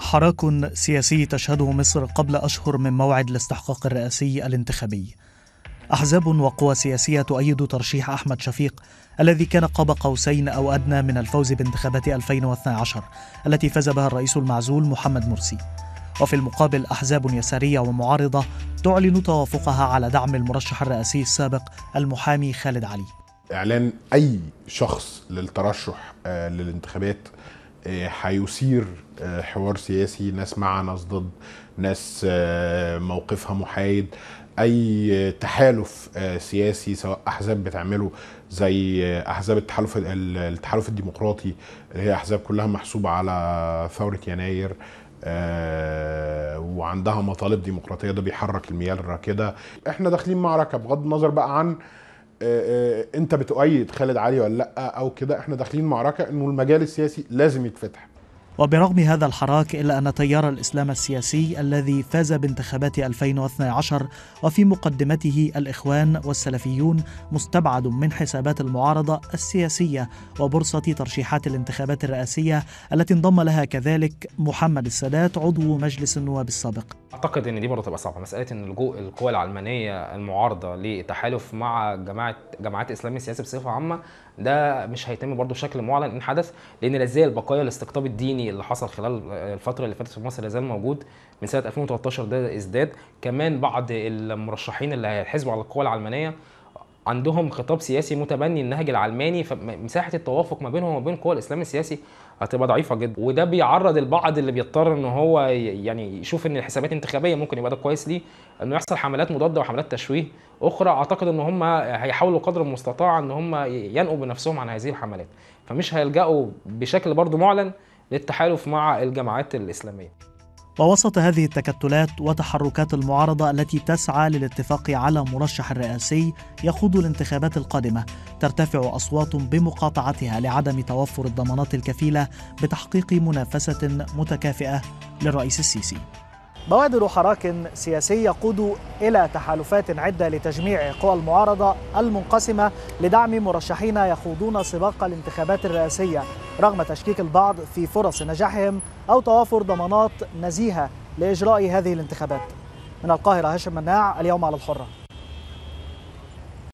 حراك سياسي تشهده مصر قبل أشهر من موعد الاستحقاق الرئاسي الانتخابي أحزاب وقوى سياسية تؤيد ترشيح أحمد شفيق الذي كان قاب قوسين أو أدنى من الفوز بانتخابات 2012 التي فاز بها الرئيس المعزول محمد مرسي وفي المقابل أحزاب يسارية ومعارضة تعلن توافقها على دعم المرشح الرئاسي السابق المحامي خالد علي اعلان اي شخص للترشح آه، للانتخابات آه، هيثير آه، حوار سياسي ناس مع ناس ضد ناس موقفها محايد اي تحالف سياسي سواء احزاب بتعمله زي احزاب التحالف التحالف الديمقراطي اللي هي احزاب كلها محسوبه على ثوره يناير وعندها مطالب ديمقراطيه ده بيحرك المياه الراكده احنا داخلين معركه بغض النظر بقى عن آه، آه، انت بتؤيد خالد علي ولا لا او كده احنا داخلين معركه انه المجال السياسي لازم يتفتح وبرغم هذا الحراك إلا أن تيار الإسلام السياسي الذي فاز بانتخابات 2012 وفي مقدمته الإخوان والسلفيون مستبعد من حسابات المعارضة السياسية وبورصة ترشيحات الانتخابات الرئاسية التي انضم لها كذلك محمد السادات عضو مجلس النواب السابق اعتقد ان دي برضه تبقى صعبه مساله ان اللجوء القوى العلمانيه المعارضه للتحالف مع جماعه جماعات الاسلام السياسي بصفه عامه ده مش هيتم برضه بشكل معلن ان حدث لان لا زال بقايا الاستقطاب الديني اللي حصل خلال الفتره اللي فاتت في مصر لا زال موجود من سنه 2013 ده ازداد كمان بعض المرشحين اللي هيحزبوا على القوى العلمانيه عندهم خطاب سياسي متبني النهج العلماني فمساحه التوافق ما بينهم وما بين قوى الاسلام السياسي هتبقى ضعيفه جدا وده بيعرض البعض اللي بيضطر ان هو يعني يشوف ان الحسابات الانتخابيه ممكن يبقى ده كويس ليه انه يحصل حملات مضاده وحملات تشويه اخرى اعتقد ان هم هيحاولوا قدر المستطاع ان هم ينقوا بنفسهم عن هذه الحملات فمش هيلجأوا بشكل برضو معلن للتحالف مع الجماعات الاسلاميه ووسط هذه التكتلات وتحركات المعارضة التي تسعى للاتفاق على مرشح رئاسي يخوض الانتخابات القادمة ترتفع أصوات بمقاطعتها لعدم توفر الضمانات الكفيلة بتحقيق منافسة متكافئة للرئيس السيسي بوادر حراك سياسي يقود إلى تحالفات عدة لتجميع قوى المعارضة المنقسمة لدعم مرشحين يخوضون سباق الانتخابات الرئاسية رغم تشكيك البعض في فرص نجاحهم أو توافر ضمانات نزيهة لإجراء هذه الانتخابات من القاهرة هاشم مناع اليوم على الحرة